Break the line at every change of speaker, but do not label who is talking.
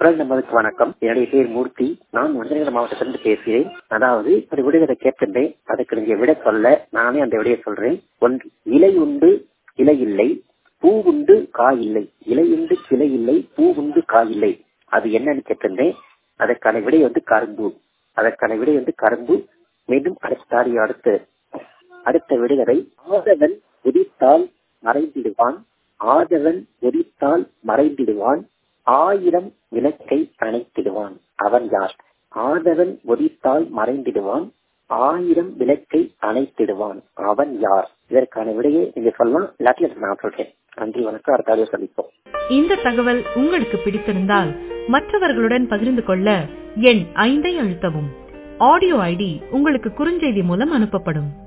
குரல் நம்பருக்கு வணக்கம் என்னுடைய பேர் மூர்த்தி நான் விருதுநகர் மாவட்டத்திலிருந்து பேசுகிறேன் அதாவது ஒரு விடுதலை கேட்கின்றேன் அதுக்கு நீங்க விட சொல்ல நானே அந்த விடையை சொல்றேன் ஒன்று இலை உண்டு இலை இல்லை பூ உண்டு காய் இல்லை இலை உண்டு கிளை இல்லை பூ உண்டு காய் இல்லை அது என்னன்னு கேட்டிருந்தேன் அதற்கான விடை வந்து கரும்பு அதற்கான விடை வந்து கரும்பு மீண்டும் அடுத்த ஆடியோ அடுத்து அடுத்த விடுகதை ஆதவன் உதித்தால் மறைந்திடுவான் ஆதவன் உதித்தால் மறைந்திடுவான் ஆயிரம் விளக்கை அணைத்திடுவான் அவன் யார் ஆதவன் ஒதித்தால் மறைந்திடுவான் ஆயிரம் விளக்கை அணைத்திடுவான் அவன் யார் இதற்கான விடையை நீங்க சொல்லலாம் இல்லாட்டி அதை நான் சொல்றேன் நன்றி வணக்கம் அடுத்த ஆடியோ சந்திப்போம்
இந்த தகவல் உங்களுக்கு பிடித்திருந்தால் மற்றவர்களுடன் பகிர்ந்து கொள்ள எண் ஐந்தை அழுத்தவும் ஆடியோ ஐடி உங்களுக்கு குறுஞ்செய்தி மூலம் அனுப்பப்படும்